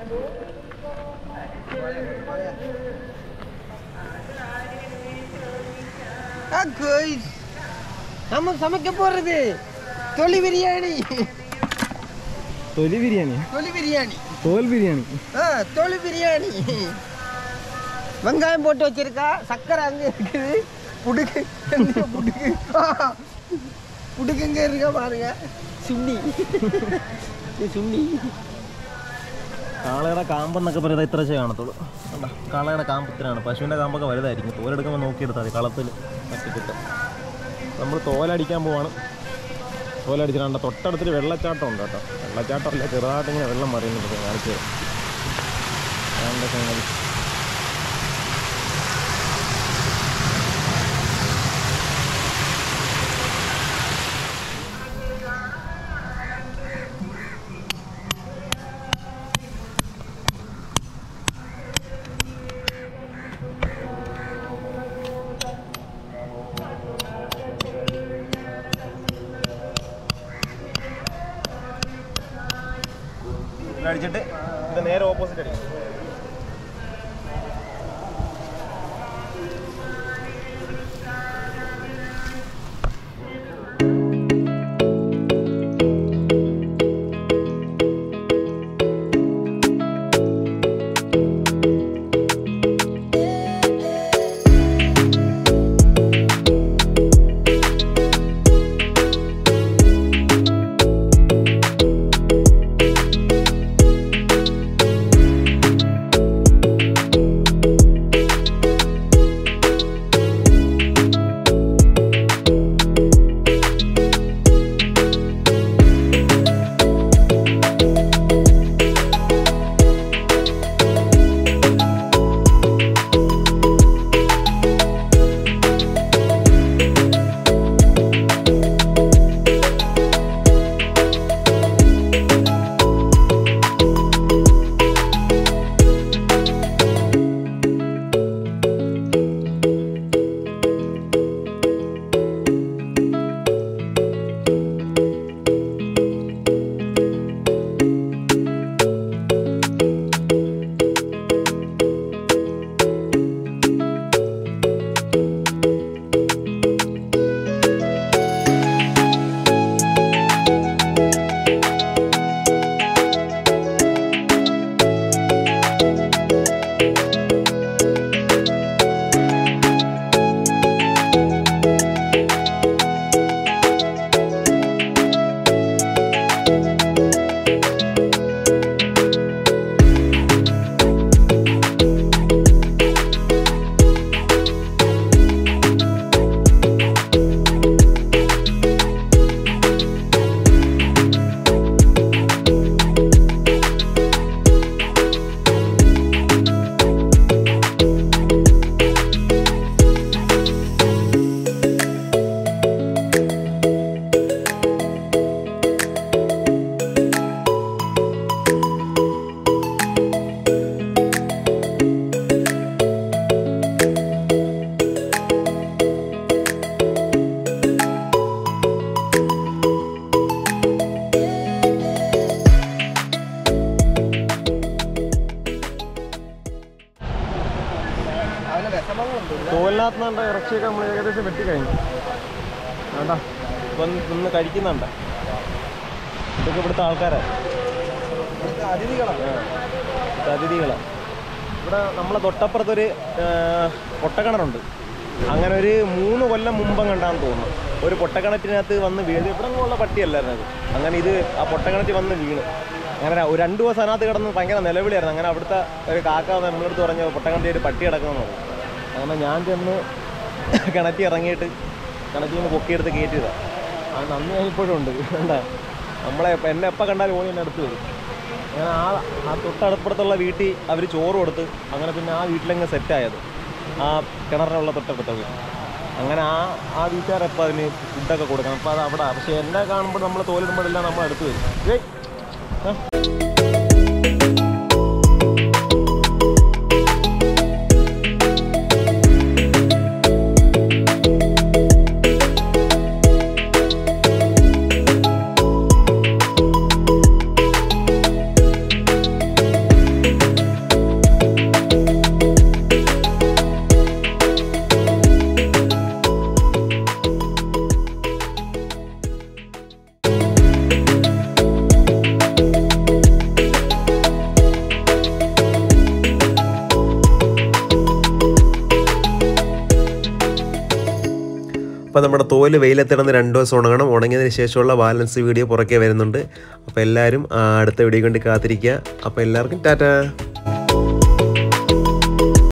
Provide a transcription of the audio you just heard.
ஆ, guys. நம்ம சமைக்க போறது தொலி பிரியாணி തൊലി ബിരിയാണി தொலி பிரியாணி തോൽ ബിരിയാണി ஆ தொலி பிரியாணி வெங்காயம் போட்டு வச்சிருக்கா சக்கரை அங்க இருக்குது புடுக்கு எங்க புடுக்கு ஆ, புடுக்கு எங்க இருக்கா பாருங்க சுண்ணி இது சுண்ணி കാളയുടെ കാമ്പെന്നൊക്കെ പറയുന്നത് ഇത്രച്ചേ കാണത്തുള്ളൂ കണ്ടോ കാളയുടെ കാമ്പ് ഇത്രയാണ് പശുവിൻ്റെ കാമ്പൊക്കെ വലുതായിരിക്കും തോലെടുക്കുമ്പോൾ നോക്കിയെടുത്താൽ മതി കളത്തിൽ മറ്റു കിട്ടും നമ്മൾ തോലടിക്കാൻ പോവാണ് തോലടിച്ച് കണ്ട തൊട്ടടുത്തൊരു വെള്ളച്ചാട്ടം ഉണ്ട് കേട്ടോ വെള്ളച്ചാട്ടം അല്ല ചെറുതായിട്ട് ഇങ്ങനെ വെള്ളം മറിയുന്നുണ്ട് ഞാൻ കാണിച്ചു തരാം അതാണ്ട് സംഗതി. ഇത് അടിച്ചിട്ട് ഇത് നേരെ ഓപ്പോസിറ്റ് അടിക്കും അതിന് വിഷമമുണ്ട് തോലിനകത്ത് നിന്നുണ്ട് ഇറച്ചിയൊക്കെ നമ്മൾ ഏകദേശം വെട്ടി കഴിഞ്ഞു വേണ്ട ഇപ്പം നിന്ന് കഴിക്കുന്നുണ്ട് ഇതൊക്കെ ഇവിടുത്തെ ആൾക്കാരാണ് ഇവിടുത്തെ അതിഥികളാണ് ഇവിടുത്തെ അതിഥികളാണ് ഇവിടെ നമ്മളെ തൊട്ടപ്പുറത്തൊരു ആ, പൊട്ടക്കിണറുണ്ട് അങ്ങനെ ഒരു മൂന്ന് കൊല്ലം മുമ്പം കണ്ടാന്ന് തോന്നുന്നു ഒരു പൊട്ടക്കിണറ്റിനകത്ത് വന്ന് വീണ് ഇവിടെ നിന്നുള്ള പട്ടിയല്ലായിരുന്നു അത് അങ്ങനെ ഇത് ആ പൊട്ടക്കിണറ്റിൽ വന്ന് വീണ് അങ്ങനെ ഒരു രണ്ട് ദിവസം അതിനകത്ത് കിടന്ന് ഭയങ്കര നിലവിളിയായിരുന്നു അങ്ങനെ അവിടുത്തെ ഒരു കാക്ക വന്ന് നമ്മളടുത്ത് പറഞ്ഞു പൊട്ടക്കിണറ്റിൽ ഒരു പട്ടി കിടക്കുമെന്ന് പറഞ്ഞു അങ്ങനെ ഞാൻ ചെന്ന് കിണറ്റി ഇറങ്ങിയിട്ട് കിണറ്റിൽ നിന്ന് പൊക്കിയെടുത്ത് കയറ്റിയതാണ് ആ നന്ദി ഇപ്പോഴും ഉണ്ട് എന്താ നമ്മളെ ഇപ്പം എന്നെ എപ്പോൾ കണ്ടാലും ഓടി എന്നെ അടുത്ത് വരും അങ്ങനെ ആ ആ തൊട്ടടുപ്പുറത്തുള്ള വീട്ടിൽ അവർ ചോറ് കൊടുത്ത് അങ്ങനെ പിന്നെ ആ വീട്ടിലങ്ങ് സെറ്റായത് ആ കിണറിനുള്ള തൊട്ടടുത്ത വീട് അങ്ങനെ ആ ആ വീട്ടുകാരെപ്പോൾ അതിന് ഫുഡൊക്കെ കൊടുക്കണം അപ്പോൾ അത് അവിടെ പക്ഷേ എന്നെ കാണുമ്പോൾ നമ്മൾ തോലിടുമ്പോഴെല്ലാം നമ്മൾ അടുത്ത് വരും ഏയ് ആ. അപ്പോൾ നമ്മുടെ തോല് വെയിലത്തിടന്ന് രണ്ട് ദിവസം ഉണങ്ങണം ഉണങ്ങിയതിന് ശേഷമുള്ള ബാലൻസ് വീഡിയോ പുറകെ വരുന്നുണ്ട് അപ്പോൾ എല്ലാവരും ആ, അടുത്ത വീഡിയോ കൊണ്ട് കാത്തിരിക്കുക അപ്പോൾ എല്ലാവർക്കും ടാറ്റാ